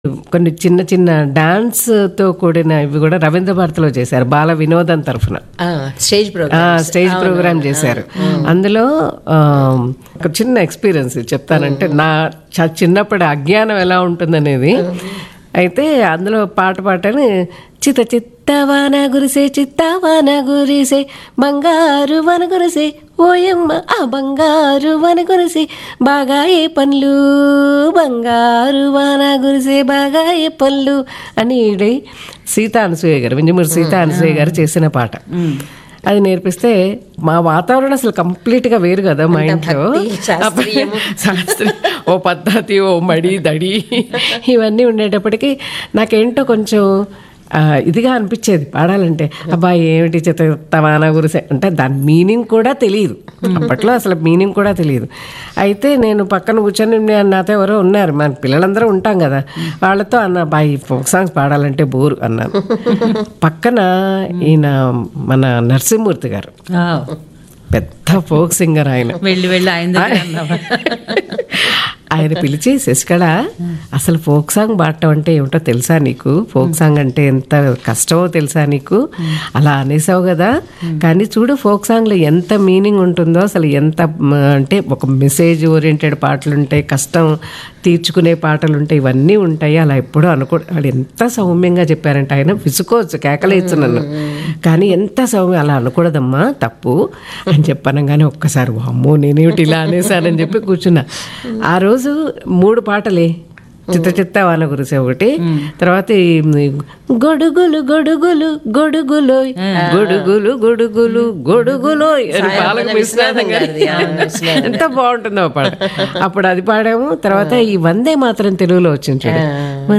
కొన్ని చిన్న చిన్న డాన్స్ తో కూడిన ఇవి కూడా రవీంద్ర భారతిలో చేశారు బాల వినోదం తరఫున ఆ, స్టేజ్ ఆ, ప్రోగ్రామ్ స్టేజ్ ప్రోగ్రామ్ చేశారు అందులో ఆ, ఒక చిన్న ఎక్స్పీరియన్స్ చెప్తానంటే నా చ- చిన్నప్పటి అజ్ఞానం ఎలా ఉంటుందనేది అయితే అందులో పాట పాటని చిత చిత్తవాన గురిసే చిత్తవాన గురిసే బంగారు వన గురిసే ఓయమ్మ ఆ బంగారు వన గురిసే బాగా ఏ పనులు బంగారు వాన గురిసే బాగా ఏ పనులు అని ఈడి సీతా అనసూయ గారు వింజమూరి సీతా అనసూయ గారు చేసిన పాట అది నేర్పిస్తే మా వాతావరణం అసలు కంప్లీట్ గా వేరు కదా మా ఇంట్లో భక్తి, శాస్త్రీయము. శాస్త్రీ ఓ పద్ధతి ఓ మడి దడి ఇవన్నీ ఉండేటప్పటికి నాకేంటో కొంచెం ఆ, ఇదిగా అనిపించేది పాడాలంటే అబ్బాయి ఏమిటి చిత్తవాన గురిసే అంటే దాని మీనింగ్ కూడా తెలియదు అప్పట్లో అసలు మీనింగ్ కూడా తెలియదు అయితే నేను పక్కన కూర్చొని నేను నాతో ఎవరో ఉన్నారు మన పిల్లలందరూ ఉంటాం కదా వాళ్ళతో అన్న బాయ్ ఫోక్ సాంగ్స్ పాడాలంటే బోరు అన్నాను పక్కన ఈయన మన నరసింహమూర్తి గారు పెద్ద ఫోక్ సింగర్ ఆయన వెళ్ళి వెళ్ళి ఆయన దగ్గర అన్నావా? ఆయన పిలిచి శశికళ అసలు ఫోక్ సాంగ్ పాడటం అంటే ఏమిటో తెలుసా నీకు ఫోక్ సాంగ్ అంటే ఎంత కష్టమో తెలుసా నీకు అలా అనేసావు కదా కానీ చూడు ఫోక్ సాంగ్లో ఎంత మీనింగ్ ఉంటుందో అసలు ఎంత మ, అంటే ఒక మెసేజ్ ఓరియంటెడ్ పాటలు ఉంటాయి కష్టం తీర్చుకునే పాటలు ఉంటాయి ఇవన్నీ ఉంటాయి అలా ఎప్పుడూ అనుకో వాళ్ళు ఎంత సౌమ్యంగా చెప్పారంటే ఆయన విసుకోవచ్చు కేకలేచ్చు నన్ను కానీ ఎంత సౌమ్యం అలా అనకూడదమ్మా తప్పు అని చెప్పనగానే ఒక్కసారి అమ్మో నేనేమిటి ఇలా అనేసానని చెప్పి కూర్చున్నా ఆ రోజు మూడు పాటలే చిత్త చిత్త వాన గురిసే ఒకటి తర్వాత ఈ గొడుగులు గొడుగులు గొడుగులు గొడుగులు గొడుగులు గొడుగులు అని పాలక విశ్వనాథం గారి ఎంత బాగుంటుందో ఆ పాట అప్పుడు అది పాడాము తర్వాత ఈ వందే మాత్రం తెలుగులో వచ్చింది చూడు